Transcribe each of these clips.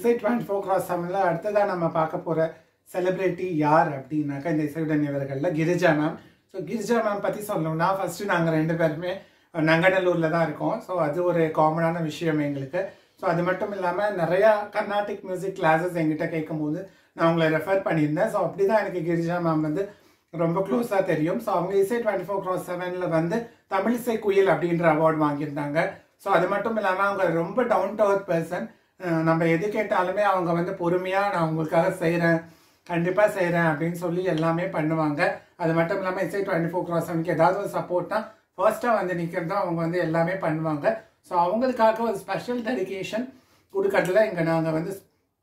இசை twenty four cross செவனில் அடுத்ததாக நம்ம பார்க்க போகிற செலிப்ரிட்டி யார் அப்படின்னாக்கா இந்த இசையுடன் இவர்களில் Girija ma'am so Girija ma'am பற்றி சொல்லணும்னா ஃபஸ்ட்டு நாங்கள் ரெண்டு பேருமே நங்கநல்லூரில் தான் இருக்கோம் ஸோ அது ஒரு காமனான விஷயம் எங்களுக்கு ஸோ அது மட்டும் இல்லாமல் நிறையா கர்நாடிக் மியூசிக் கிளாஸஸ் எங்கிட்ட கேட்கும்போது நான் உங்களை ரெஃபர் பண்ணியிருந்தேன் ஸோ அப்படி தான் எனக்கு கிரிஜா மேம் வந்து ரொம்ப க்ளோஸாக தெரியும் ஸோ அவங்க இசை டுவெண்ட்டி ஃபோர் க்ராஸ் செவனில் வந்து தமிழிசை குயில் அப்படின்ற அவார்டு வாங்கியிருந்தாங்க ஸோ அது மட்டும் இல்லாமல் அவங்க ரொம்ப டவுன் டு அர்த் பர்சன் நம்ம எது கேட்டாலுமே அவங்க வந்து பொறுமையாக நான் உங்களுக்காக செய்கிறேன் கண்டிப்பாக செய்கிறேன் அப்படின்னு சொல்லி எல்லாமே பண்ணுவாங்க அது மட்டும் இல்லாமல் இசை டுவெண்ட்டி ஃபோர் க்ராஸ் செவனுக்கு ஏதாவது ஒரு சப்போர்ட்னா ஃபர்ஸ்ட்டாக வந்து நிற்கிறது தான் அவங்க வந்து எல்லாமே பண்ணுவாங்க ஸோ அவங்களுக்காக ஒரு ஸ்பெஷல் டெடிகேஷன் கொடுக்கறதுல இங்கே நாங்கள் வந்து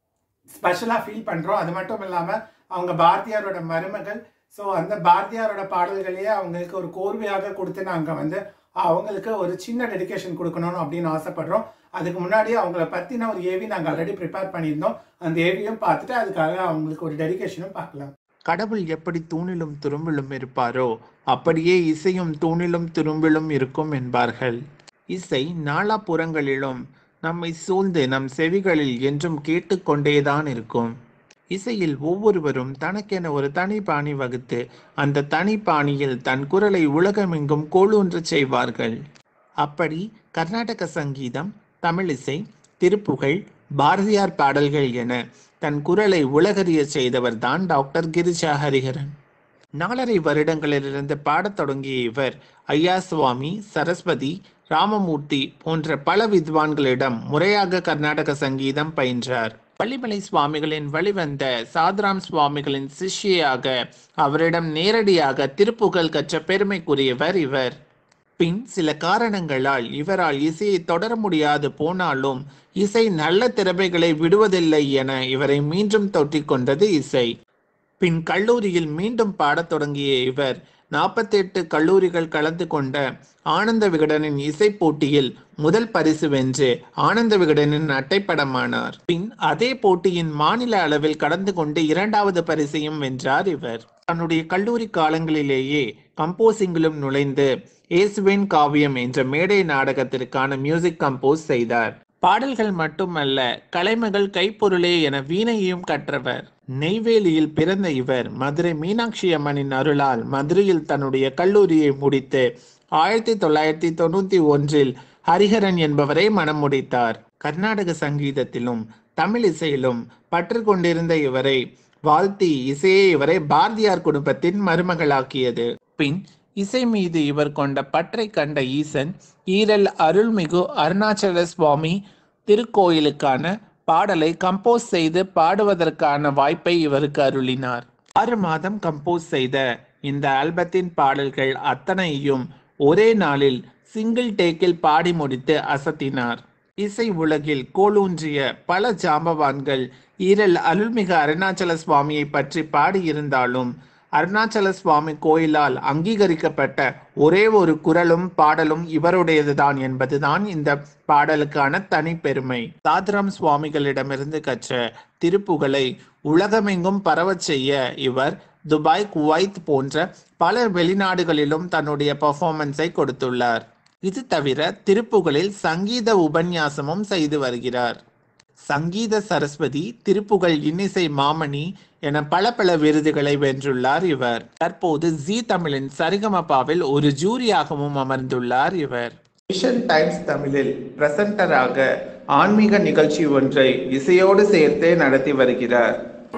ஸ்பெஷலாக ஃபீல் பண்ணுறோம் அது மட்டும் இல்லாமல் அவங்க பாரதியாரோட மருமகள் ஸோ அந்த பாரதியாரோட பாடல்களையே அவங்களுக்கு ஒரு கோர்வையாக கொடுத்து நாங்கள் வந்து அவங்களுக்கு ஒரு சின்ன டெடிகேஷன் கொடுக்கணும் அப்படின்னு ஆசைப்படுறோம் அதுக்கு முன்னாடி அவங்கள பற்றின ஒரு ஏவி நாங்கள் ஆல்ரெடி ப்ரிப்பேர் பண்ணியிருந்தோம் அந்த ஏவியும் பார்த்துட்டு அதுக்காக அவங்களுக்கு ஒரு டெடிகேஷனும் பார்க்கலாம் கடவுள் எப்படி தூணிலும் துரும்பிலும் இருப்பாரோ அப்படியே இசையும் தூணிலும் துரும்பிலும் இருக்கும் என்பார்கள் இசை நாலாபுறங்களிலும் நம்மை சூழ்ந்து நம் செவிகளில் என்றும் கேட்டுக்கொண்டேதான் இருக்கும் இசையில் ஒவ்வொருவரும் தனக்கென ஒரு தனி பாணி வகுத்து அந்த தனி பாணியில் தன் குரலை உலகமெங்கும் கோளூன்றச் செய்வார்கள் அப்படி கர்நாடக சங்கீதம் தமிழிசை திருப்புகழ் பாரதியார் பாடல்கள் என தன் குரலை உலகறிய செய்தவர்தான் டாக்டர் கிரிஜா ஹரிஹரன் நாலரை வருடங்களிலிருந்து பாடத் தொடங்கிய இவர் ஐயா சுவாமி சரஸ்வதி ராமமூர்த்தி போன்ற பல வித்வான்களிடம் முறையாக கர்நாடக சங்கீதம் பயின்றார் பள்ளிமலை சுவாமிகளின் வழிவந்த சாதுராம் சுவாமிகளின் சிஷ்யாக அவரிடம் நேரடியாக திருப்புகழ் கற்ற பெருமைக்குரியவர் இவர் பின் சில காரணங்களால் இவரால் இசையை தொடர முடியாது போனாலும் இசை நல்ல திறமைகளை விடுவதில்லை என இவரை மீண்டும் தொற்றிக் இசை பின் கல்லூரியில் மீண்டும் பாடத் தொடங்கிய இவர் நாற்பத்தி எட்டு கல்லூரிகள் கலந்து கொண்ட ஆனந்த விகடனின் இசை போட்டியில் முதல் பரிசு வென்று ஆனந்த விகடனின் அட்டைப்படமானார் பின் அதே போட்டியின் மாநில அளவில் கலந்து கொண்டு இரண்டாவது பரிசையும் வென்றார் இவர் தன்னுடைய கல்லூரி காலங்களிலேயே கம்போசிங்கிலும் நுழைந்து ஏசுவேன் காவியம் என்ற மேடை நாடகத்திற்கான மியூசிக் கம்போஸ் செய்தார் பாடல்கள் மட்டுமல்ல கலைமகள் கைப்பொருளே என வீணையையும் கற்றவர் நெய்வேலியில் பிறந்த இவர் மதுரை மீனாட்சி அம்மனின் அருளால் மதுரையில் தன்னுடைய கல்லூரியை முடித்து ஆயிரத்தி தொள்ளாயிரத்தி தொண்ணூத்தி ஒன்றில் ஹரிஹரன் என்பவரை மனம் முடித்தார் கர்நாடக சங்கீதத்திலும் தமிழ் இசையிலும் பற்று கொண்டிருந்த இவரை வாழ்த்தி இசையே இவரை பாரதியார் குடும்பத்தின் மருமகளாக்கியது பின் இசை மீது இவர் கொண்ட பற்றை கண்ட ஈசன் ஈரல் அருள்மிகு அருணாச்சல சுவாமி திருக்கோயிலுக்கான பாடலை கம்போஸ் செய்து பாடுவதற்கான வாய்ப்பை இவருக்கு அருளினார் ஆறு மாதம் கம்போஸ் செய்த இந்த ஆல்பத்தின் பாடல்கள் அத்தனையும் ஒரே நாளில் சிங்கிள் டேக்கில் பாடி முடித்து அசத்தினார் இசை உலகில் கோலூன்றிய பல ஜாம்பவான்கள் ஈரல் அருள்மிகு அருணாச்சல சுவாமியை பற்றி பாடியிருந்தாலும் அருணாச்சல சுவாமி கோயிலால் அங்கீகரிக்கப்பட்ட ஒரே ஒரு குரலும் பாடலும் இவருடையதுதான் என்பதுதான் இந்த பாடலுக்கான தனி பெருமை சாதுராம் சுவாமிகளிடமிருந்து கற்ற திருப்புகளை உலகமெங்கும் பரவச் செய்ய இவர் துபாய் குவைத் போன்ற பல வெளிநாடுகளிலும் தன்னுடைய பர்ஃபார்மன்ஸை கொடுத்துள்ளார் இது தவிர திருப்புகளில் சங்கீத உபன்யாசமும் செய்து வருகிறார் சங்கீத சரஸ்வதி திருப்புகழ் இன்னிசை மாமணி என பல பல விருதுகளை வென்றுள்ளார் இவர் தற்போது ஜி தமிழின் சரிகமபாவில் ஒரு ஜூரியாகவும் அமர்ந்துள்ளார் இவர் விஷன் டைம்ஸ் தமிழில் பிரசன்டராக ஆன்மீக நிகழ்ச்சி ஒன்றை இசையோடு சேர்த்தே நடத்தி வருகிறார்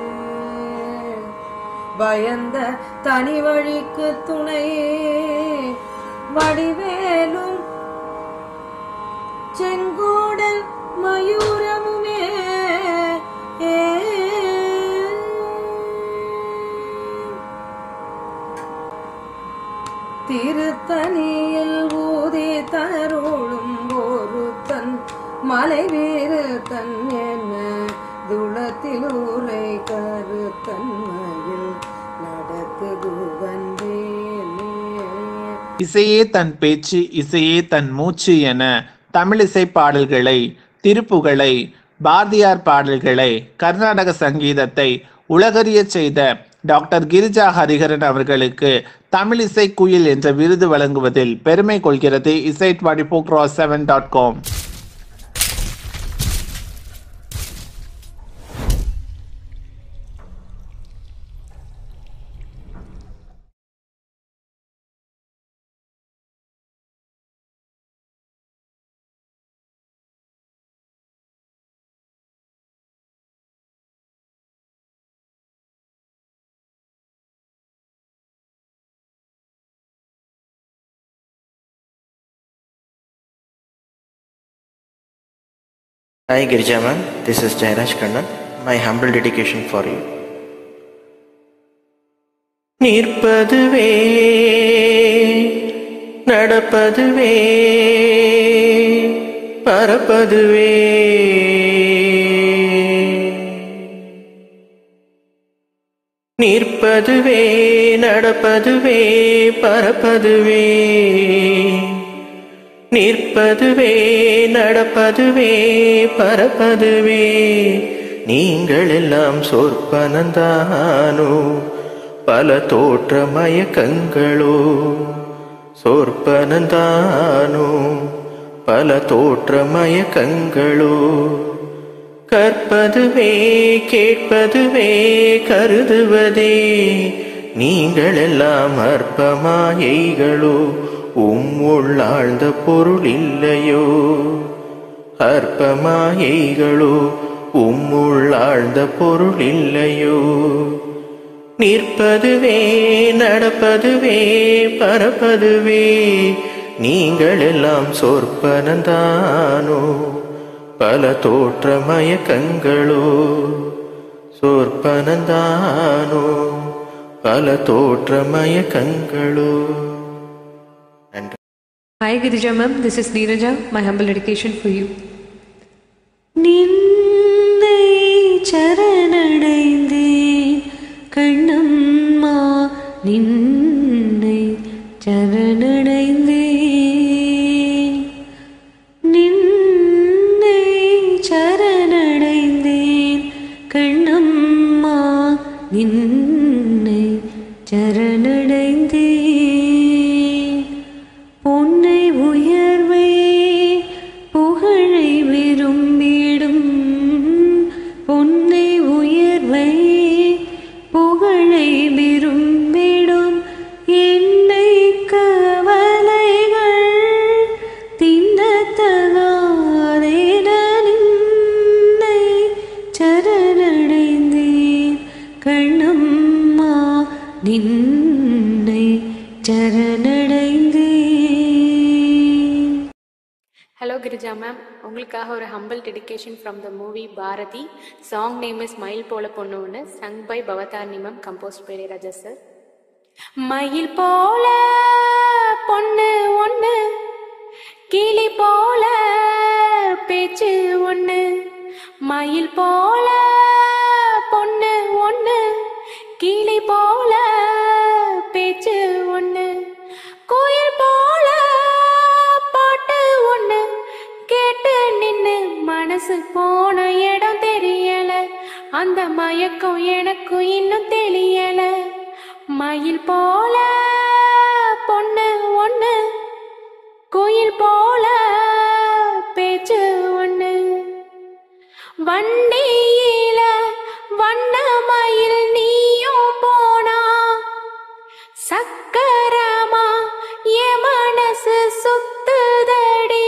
பயந்த தனி வழிக்கு துணை வடிவேலும் செங்கோடல் மயூரமுமே ஏ. திருத்தணியில் ஊதி தருளும் ஒருத்தன் மலை வீறு தன் என்ன துளத்தில் ஊரை கருத்தன்மையில் நடத்துகுவன் வேலே இசையே தன் பேச்சு இசையே தன் மூச்சு என தமிழிசை பாடல்களை திருப்புகளை பாரதியார் பாடல்களை கர்நாடக சங்கீதத்தை உலகறியச் செய்த டாக்டர் கிரிஜா ஹரிஹரன் அவர்களுக்கு தமிழிசை குயில் என்ற விருது வழங்குவதில் பெருமை கொள்கிறது இசை twenty four cross seven dot com Hi Girija ma'am, this is Jairaj Kannan. My humble dedication for you. நிற்பதுவே நடப்பதுவே பறப்பதுவே நிற்பதுவே நடப்பதுவே பறப்பதுவே நிற்பதுவே நடப்பதுவே பறப்பதுவே நீங்கள் எல்லாம் சொற்பனந்தானோ பல தோற்ற மயக்கங்களோ சொற்பனந்தானோ பல தோற்ற மயக்கங்களோ கற்பதுவே கேட்பதுவே கருதுவதே நீங்கள் எல்லாம் அற்பமாயைகளோ உம்முள் ஆழ்ந்த பொருள் இல்லையோ அற்பமாயைகளோ உம்முள் ஆழ்ந்த பொருள் இல்லையோ நிற்பதுவே நடப்பதுவே பறப்பதுவே நீங்கள் எல்லாம் சொற்பனந்தானோ பல தோற்ற மயக்கங்களோ சொற்பனந்தானோ பல தோற்ற மயக்கங்களோ நன்றி Hi Girija ma'am, this is Neeraja, my humble dedication for you. நின்னை சரணடைந்தேன் கண்ணம்மா நின்னை சரணடைந்தேன் நின்னை சரணடைந்தேன் கண்ணம்மா நின்னை சரணடைந்தேன் பொன்னை உயர்வை புகழை விரும்பிடும் பொன்னை உயர்வை புகழை விரும்பிடும் என்னை கவலைகள் தின்னத்தகாதேன நின்னை சரணடைந்தேன் கண்ணம்மா நின்னை சரணடைந்தேன் ஹலோ கிரிஜா மேம் உங்களுக்காக ஒரு humble dedication from the movie Bharathi song name is மயில் போல பொண்ணு ஒன்று sung by Bhavatharini ma'am compose by Raja sir மயில் போல பொண்ணு ஒன்று கிளி போல பேச்சு ஒன்று மயில் போல பொண்ணு ஒன்று கிளி போல பேச்சு ஒன்று கோயில் போல பாட்டு ஒண்ணு கேட்டு நின்னு மனசு போன இடம் தெரியல அந்த மயக்கம் எனக்கும் இன்னும் தெரியல மயில் போல பொண்ணு ஒண்ணு கோயில் போல பேச்சு ஒண்ணு வண்டியில வண்ண மயில் நீயும் போனா சக்கரமா என் மனசு சுத்துதடி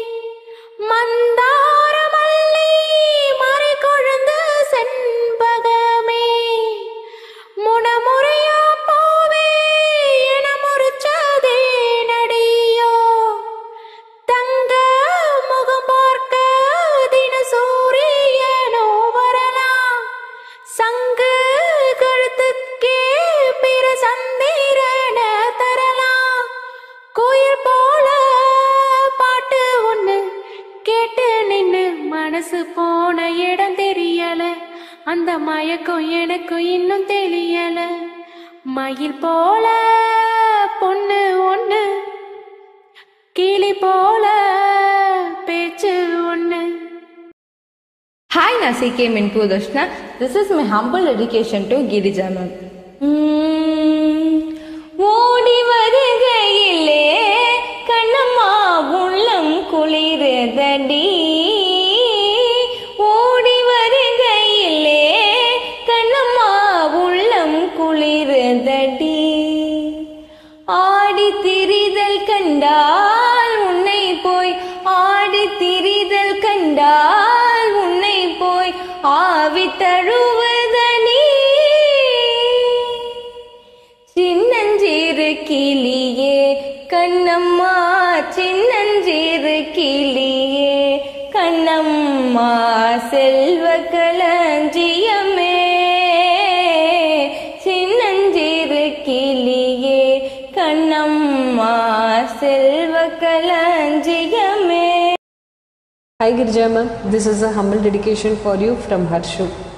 மந்தார மல்லி மறை கொழுந்து செண்பகமே முனமுறையா போவே என முறிச்சதே நடியோ தங்க முகம் பார்க்க தின சூரியனோ வரலாம் சங்கு கழுத்துக்கே பிற சந்திரன தரலாம் கோயில் போல பாட்டு ஒண்ணு கேட்டு நின்னு மனசு போன இடம் தெரியல அந்த மயக்கம் எனக்கு இன்னும் தெரியல மயில் போல பொண்ணு ஒண்ணு கிளி போல பேச்சு ஒண்ணு Hi Nasike Minpu Dashna. This is my humble dedication to Girija ma'am. உம், ஓடி வருகையிலே கண்ணம்மா உள்ளம் குளிரதடி ஓடி வருகையிலே கண்ணம்மா உள்ளம் குளிரதடி ஆடி திரிதல் கண்டால் உன்னை போய் ஆடி திரிதல் கண்டால் உன்னை போய் ஆவி தழுவதனி சின்னஞ்சீரு கிளியே கண்ணம்மா சின்னஞ்சீரு கிளியே கண்ணம்மா செல்வ களஞ்சியமே சின்னஞ்சிறு கிளியே கண்ணம்மா செல்வ களஞ்சியமே Hi Girija ma'am, this is a humble dedication for you from Harshu.